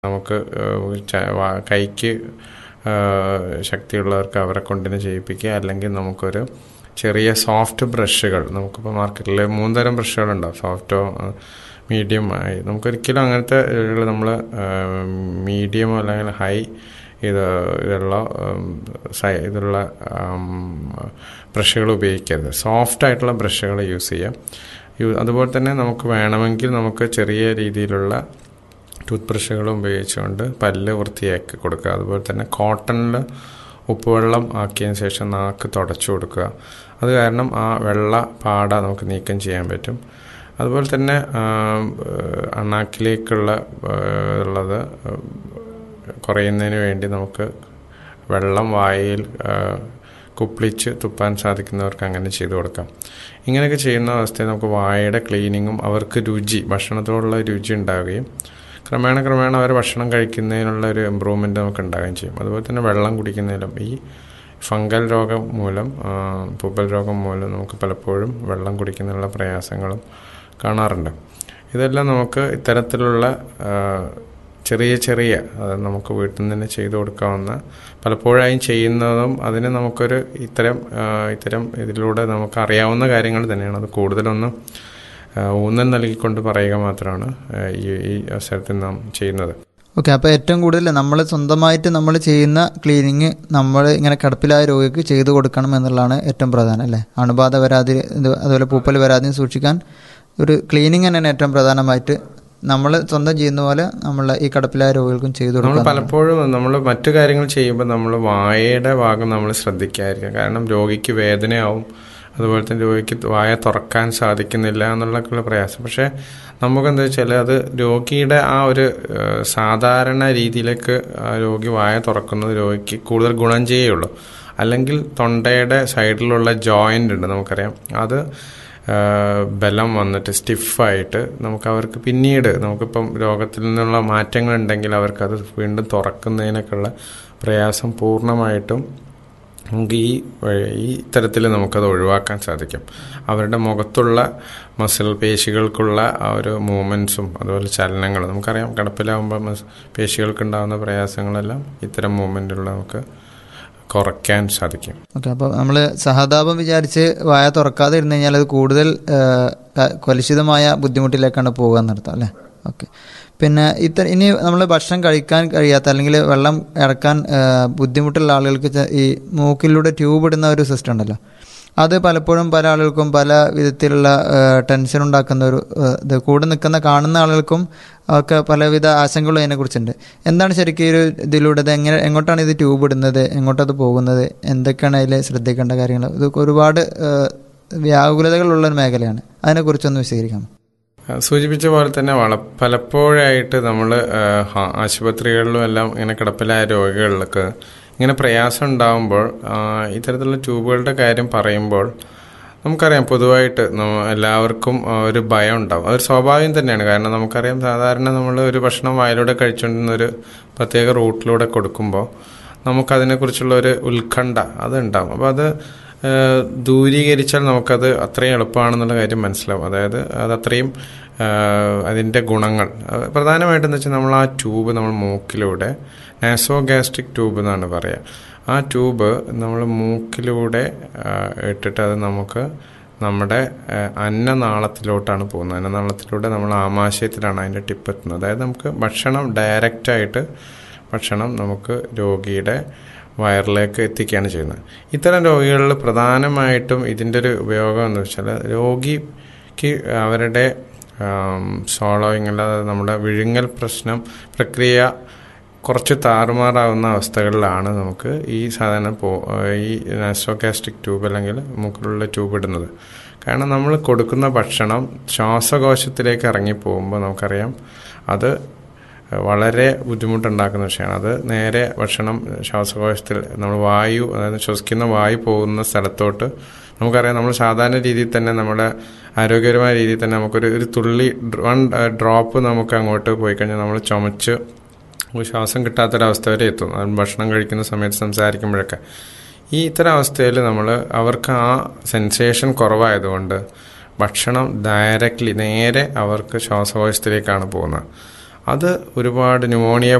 നമുക്ക് ഏഹ്, ച- വാ- കൈക്ക് ഏഹ്, ശക്തിയുള്ളവർക്ക് അവരെ കൊണ്ടിനെ ചെയ്യിപ്പിക്കുക അല്ലെങ്കിൽ നമുക്കൊരു ചെറിയ സോഫ്റ്റ് ബ്രഷുകൾ നമുക്കിപ്പോൾ മാർക്കറ്റിൽ മൂന്ന് തരം ബ്രഷുകളുണ്ടാവും സോഫ്റ്റോ മീഡിയം ആയി നമുക്കൊരിക്കലും അങ്ങനത്തെ നമ്മൾ മീഡിയമോ അല്ലെങ്കിൽ ഹൈ ഇത് ഇതുള്ള ഉം, സൈ- ഇതുള്ള ബ്രഷുകൾ ഉപയോഗിക്കരുത് സോഫ്റ്റ് ആയിട്ടുള്ള ബ്രഷുകൾ യൂസ് ചെയ്യാം യു- അതുപോലെ തന്നെ നമുക്ക് വേണമെങ്കിൽ നമുക്ക് ചെറിയ രീതിയിലുള്ള ടൂത്ത് ബ്രഷുകളും ഉപയോഗിച്ചുകൊണ്ട് പല്ല് വൃത്തിയാക്കി കൊടുക്കുക അതുപോലെ തന്നെ കോട്ടണിൽ ഉപ്പുവെള്ളം ആക്കിയതിന് ശേഷം നാക്ക് തുടച്ചു കൊടുക്കുക അത് കാരണം ആ വെള്ള പാട നമുക്ക് നീക്കം ചെയ്യാൻ പറ്റും അതുപോലെ തന്നെ ആം, ഏഹ്, അണ്ണാക്കിലേക്കുള്ള ഏഹ്, ഉള്ളത് കുറയുന്നതിന് വേണ്ടി നമുക്ക് വെള്ളം വായിൽ ആ, കുപ്പിളിച്ച് തുപ്പാൻ സാധിക്കുന്നവർക്ക് അങ്ങനെ ചെയ്തു കൊടുക്കാം ഇങ്ങനെയൊക്കെ ചെയ്യുന്ന അവസ്ഥയിൽ നമുക്ക് വായയുടെ ക്ലീനിങ്ങും അവർക്ക് രുചി ഭക്ഷണത്തോടുള്ള രുചി ഉണ്ടാവുകയും ക്രമേണ ക്രമേണ അവർ ഭക്ഷണം കഴിക്കുന്നതിനുള്ള ഒരു ഇമ്പ്രൂവ്മെൻ്റ് നമുക്ക് ഉണ്ടാവുകയും ചെയ്യും അതുപോലെ തന്നെ വെള്ളം കുടിക്കുന്നതിലും ഈ ഫംഗൽ രോഗം മൂലം ആ, പൂപ്പൽ രോഗം മൂലം നമുക്ക് പലപ്പോഴും വെള്ളം കുടിക്കുന്നതിനുള്ള പ്രയാസങ്ങളും കാണാറുണ്ട് ഇതെല്ലാം നമുക്ക് ഇത്തരത്തിലുള്ള ആ, ചെറിയ ചെറിയ അത് നമുക്ക് വീട്ടിൽ നിന്ന് തന്നെ ചെയ്തു കൊടുക്കാവുന്ന പലപ്പോഴായും ചെയ്യുന്നതും അതിന് നമുക്കൊരു ഇത്തരം ആ, ഇത്തരം ഇതിലൂടെ നമുക്ക് അറിയാവുന്ന കാര്യങ്ങൾ തന്നെയാണ് അത് കൂടുതലൊന്നും ആ, ഊന്നൽ നൽകിക്കൊണ്ട് പറയുക മാത്രമാണ് ആ, ഈ ഈ അവസരത്തിൽ നാം ചെയ്യുന്നത് ഓക്കെ അപ്പോൾ ഏറ്റവും കൂടുതൽ നമ്മൾ സ്വന്തമായിട്ട് നമ്മൾ ചെയ്യുന്ന ക്ലീനിങ് നമ്മൾ ഇങ്ങനെ കിടപ്പിലായ രോഗിക്ക് ചെയ്തു കൊടുക്കണം എന്നുള്ളതാണ് ഏറ്റവും പ്രധാനം അല്ലേ അണുബാധ വരാതെ ഇത് അതുപോലെ പൂപ്പൽ വരാതെയും സൂക്ഷിക്കാൻ ഒരു ക്ലീനിങ് തന്നെയാണ് ഏറ്റവും പ്രധാനമായിട്ട് നമ്മൾ സ്വന്തം ചെയ്യുന്ന പോലെ നമ്മൾ ഈ കിടപ്പിലായ രോഗികൾക്കും ചെയ്തു നമ്മൾ കൊടുക്കുക പലപ്പോഴും നമ്മൾ മറ്റു കാര്യങ്ങൾ ചെയ്യുമ്പോൾ നമ്മൾ വായയുടെ ഭാഗം നമ്മൾ ശ്രദ്ധിക്കാതിരിക്കുക കാരണം രോഗിക്ക് വേദനയാവും അതുപോലെ തന്നെ രോഗിക്ക് വായ തുറക്കാൻ സാധിക്കുന്നില്ല എന്നുള്ളൊക്കെയുള്ള പ്രയാസം പക്ഷേ നമുക്ക് എന്താ വെച്ചാൽ അത് രോഗിയുടെ ആ ഒരു ഏഹ്, സാധാരണ രീതിയിലേക്ക് ആ രോഗി വായ തുറക്കുന്നത് രോഗിക്ക് കൂടുതൽ ഗുണം ചെയ്യുള്ളൂ അല്ലെങ്കിൽ തൊണ്ടയുടെ സൈഡിലുള്ള ജോയിൻ്റ് ഉണ്ട് നമുക്കറിയാം അത് ആഹ് ബലം വന്നിട്ട് സ്റ്റിഫായിട്ട് നമുക്ക് അവർക്ക് പിന്നീട് നമുക്കിപ്പം രോഗത്തിൽ നിന്നുള്ള മാറ്റങ്ങൾ ഉണ്ടെങ്കിൽ അവർക്കത് വീണ്ടും തുറക്കുന്നതിനൊക്കെയുള്ള പ്രയാസം പൂർണ്ണമായിട്ടും നമുക്ക് ഈ വഴി- ഈ തരത്തിൽ നമുക്കത് ഒഴിവാക്കാൻ സാധിക്കും അവരുടെ മുഖത്തുള്ള മസിൽ പേശികൾക്കുള്ള ആ ഒരു മൂവ്മെൻറ്റ്സും അതുപോലെ ചലനങ്ങൾ നമുക്കറിയാം കിടപ്പിലാവുമ്പോൾ മസ് പേശികൾക്കുണ്ടാകുന്ന പ്രയാസങ്ങളെല്ലാം ഇത്തരം മൂവ്മെൻറ്റുള്ള നമുക്ക് കുറയ്ക്കാൻ സാധിക്കും ഓക്കെ അപ്പോൾ നമ്മൾ സഹതാപം വിചാരിച്ച് വായ തുറക്കാതെ ഇരുന്ന് കഴിഞ്ഞാൽ അത് കൂടുതൽ ആ, ക- കലുഷിതമായ ബുദ്ധിമുട്ടിലേക്കാണ് പോകുക എന്നർത്ഥം അല്ലേ ഓക്കെ പിന്നെ ഇത്ര ഇനി നമ്മൾ ഭക്ഷണം കഴിക്കാൻ കഴിയാത്ത അല്ലെങ്കിൽ വെള്ളം ഇറക്കാൻ ആ, ബുദ്ധിമുട്ടുള്ള ആളുകൾക്ക് ചെ- ഈ മൂക്കിലൂടെ ട്യൂബ് ഇടുന്ന ഒരു സിസ്റ്റം ഉണ്ടല്ലോ അത് പലപ്പോഴും പല ആളുകൾക്കും പല വിധത്തിലുള്ള ടെൻഷൻ ഉണ്ടാക്കുന്ന ഒരു ആ, ഇത് കൂടെ നിൽക്കുന്ന കാണുന്ന ആളുകൾക്കും ഒക്കെ പലവിധ ആശങ്കകളും അതിനെക്കുറിച്ചുണ്ട് എന്താണ് ശരിക്കും ഈ ഒരു ഇതിലൂടെ ഇത് എങ്ങനെ എങ്ങോട്ടാണ് ഇത് ട്യൂബ് ഇടുന്നത് എങ്ങോട്ടത് പോകുന്നത് എന്തൊക്കെയാണ് അതിൽ ശ്രദ്ധിക്കേണ്ട കാര്യങ്ങൾ ഇത് ഒരുപാട് ആ, വ്യാകുലതകളുള്ള ഒരു മേഖലയാണ് അതിനെക്കുറിച്ചൊന്ന് വിശദീകരിക്കാം ആ, സൂചിപ്പിച്ച പോലെ തന്നെ വള പലപ്പോഴായിട്ട് നമ്മൾ ആശുപത്രികളിലും എല്ലാം ഇങ്ങനെ കിടപ്പിലായ രോഗികൾക്ക് ഇങ്ങനെ പ്രയാസം ഉണ്ടാകുമ്പോൾ ആ, ഇത്തരത്തിലുള്ള ട്യൂബുകളുടെ കാര്യം പറയുമ്പോൾ നമുക്കറിയാം പൊതുവായിട്ട് നമ്മ- എല്ലാവർക്കും ആ, ഒരു ഭയം ഉണ്ടാവും അതൊരു സ്വാഭാവികം തന്നെയാണ് കാരണം നമുക്കറിയാം സാധാരണ നമ്മൾ ഒരു ഭക്ഷണം വായിലൂടെ കഴിച്ചുകൊണ്ടിരുന്ന ഒരു പ്രത്യേക റൂട്ടിലൂടെ കൊടുക്കുമ്പോൾ നമുക്കതിനെക്കുറിച്ചുള്ള ഒരു ഉത്കണ്ഠ അതുണ്ടാവും അപ്പോൾ അത് ഏഹ് ദൂരീകരിച്ചാൽ നമുക്കത് അത്രയും എളുപ്പമാണെന്നുള്ള കാര്യം മനസ്സിലാവും അതായത് അത് അത്രയും ഏഹ് അതിൻ്റെ ഗുണങ്ങൾ അത് പ്രധാനമായിട്ടെന്ന് വെച്ചാൽ നമ്മൾ ആ ട്യൂബ് നമ്മൾ മൂക്കിലൂടെ നാസോ ഗ്യാസ്ട്രിക് ട്യൂബ് എന്നാണ് പറയുക ആ ട്യൂബ് നമ്മൾ മൂക്കിലൂടെ ഏഹ് ഇട്ടിട്ട് അത് നമുക്ക് നമ്മുടെ ഏഹ് അന്നനാളത്തിലോട്ടാണ് പോകുന്നത് അന്നനാളത്തിലൂടെ നമ്മൾ ആമാശയത്തിലാണ് അതിൻ്റെ ടിപ്പ് എത്തുന്നത് അതായത് നമുക്ക് ഭക്ഷണം ഡയറക്റ്റായിട്ട് ഭക്ഷണം നമുക്ക് രോഗിയുടെ വയറിലേക്ക് എത്തിക്കുകയാണ് ചെയ്യുന്നത് ഇത്തരം രോഗികളിൽ പ്രധാനമായിട്ടും ഇതിൻ്റെ ഒരു ഉപയോഗം എന്ന് വെച്ചാൽ രോഗിക്ക് അവരുടെ സോളോയിങ് അല്ലാതെ നമ്മുടെ വിഴുങ്ങൽ പ്രശ്നം പ്രക്രിയ കുറച്ച് താറുമാറാവുന്ന അവസ്ഥകളിലാണ് നമുക്ക് ഈ സാധനം പോ ഈ നാസോകാസ്റ്റിക് ട്യൂബ് അല്ലെങ്കിൽ മൂക്കിലുള്ള ട്യൂബ് ഇടുന്നത് കാരണം നമ്മൾ കൊടുക്കുന്ന ഭക്ഷണം ശ്വാസകോശത്തിലേക്ക് ഇറങ്ങി പോകുമ്പോൾ നമുക്കറിയാം അത് വളരെ ബുദ്ധിമുട്ടുണ്ടാക്കുന്ന വിഷയമാണ് അത് നേരെ ഭക്ഷണം ശ്വാസകോശത്തിൽ നമ്മൾ വായു അതായത് ശ്വസിക്കുന്ന വായു പോകുന്ന സ്ഥലത്തോട്ട് നമുക്കറിയാം നമ്മൾ സാധാരണ രീതിയിൽ തന്നെ നമ്മുടെ ആരോഗ്യപരമായ രീതിയിൽ തന്നെ നമുക്കൊരു ഒരു തുള്ളി വൺ ഡ്രോപ്പ് നമുക്ക് അങ്ങോട്ട് പോയി കഴിഞ്ഞാൽ നമ്മൾ ചുമച്ച് ശ്വാസം കിട്ടാത്തൊരവസ്ഥ വരെ എത്തും അത് ഭക്ഷണം കഴിക്കുന്ന സമയത്ത് സംസാരിക്കുമ്പോഴൊക്കെ ഈ ഇത്തരം അവസ്ഥയിൽ നമ്മൾ അവർക്ക് ആ സെൻസേഷൻ കുറവായതുകൊണ്ട് ഭക്ഷണം ഡയറക്റ്റ്ലി നേരെ അവർക്ക് ശ്വാസകോശത്തിലേക്കാണ് പോകുന്നത് അത് ഒരുപാട് ന്യൂമോണിയ